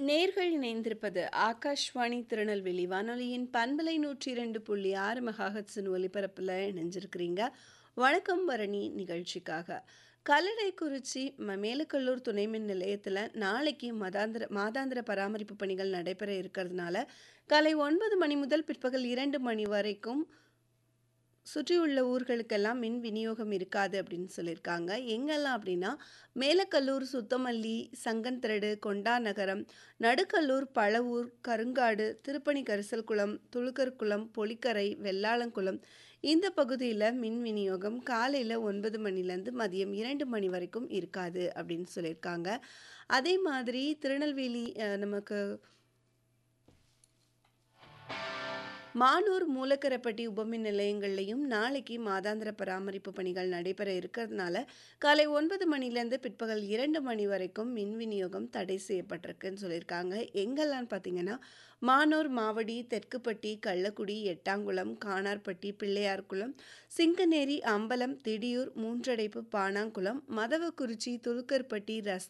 நேர்கள் இணைந்திருப்பது ஆகாஷ்வாணி திருநெல்வேலி வானொலியின் பண்பலை நூற்றி இரண்டு புள்ளி ஆறு மெகாஹட்ஸின் ஒலிபரப்பில் இணைஞ்சிருக்கிறீங்க வணக்கம் பரணி நிகழ்ச்சிக்காக கல்லடைக்குறிச்சி ம மேலக்கல்லூர் துணை மின் நிலையத்தில் நாளைக்கு மதாந்திர மாதாந்திர பராமரிப்பு பணிகள் நடைபெற இருக்கிறதுனால காலை ஒன்பது மணி முதல் பிற்பகல் இரண்டு மணி வரைக்கும் சுற்றியுள்ள ஊர்களுக்கெல்லாம் மின் விநியோகம் இருக்காது அப்படின்னு சொல்லியிருக்காங்க எங்கெல்லாம் அப்படின்னா மேலக்கல்லூர் சுத்தமல்லி சங்கன்திரடு கொண்டா நகரம் நடுக்கல்லூர் பழவூர் கருங்காடு திருப்பணி கரிசல்குளம் துளுக்கர்குளம் பொலிக்கரை வெள்ளாளங்குளம் இந்த பகுதியில் மின் விநியோகம் காலையில் ஒன்பது மணிலேருந்து மதியம் இரண்டு மணி வரைக்கும் இருக்காது அப்படின்னு சொல்லியிருக்காங்க அதே மாதிரி திருநெல்வேலி அஹ், நமக்கு மானூர் மூலக்கரப்பட்டி உபமின் நிலையங்கள்லையும் நாளைக்கு மாதாந்திர பராமரிப்பு பணிகள் நடைபெற இருக்கிறதுனால காலை ஒன்பது மணிலேருந்து பிற்பகல் இரண்டு மணி வரைக்கும் மின் விநியோகம் தடை செய்யப்பட்டிருக்குன்னு சொல்லியிருக்காங்க எங்கெல்லாம் பார்த்தீங்கன்னா மானூர் மாவடி தெற்குப்பட்டி கள்ளக்குடி எட்டாங்குளம் கானார்பட்டி பிள்ளையார்குளம் சிங்கநேரி அம்பலம் திடியூர் மூன்றடைப்பு பானாங்குளம் மதவக்குறிச்சி துலுக்கர்பட்டி ரஸ்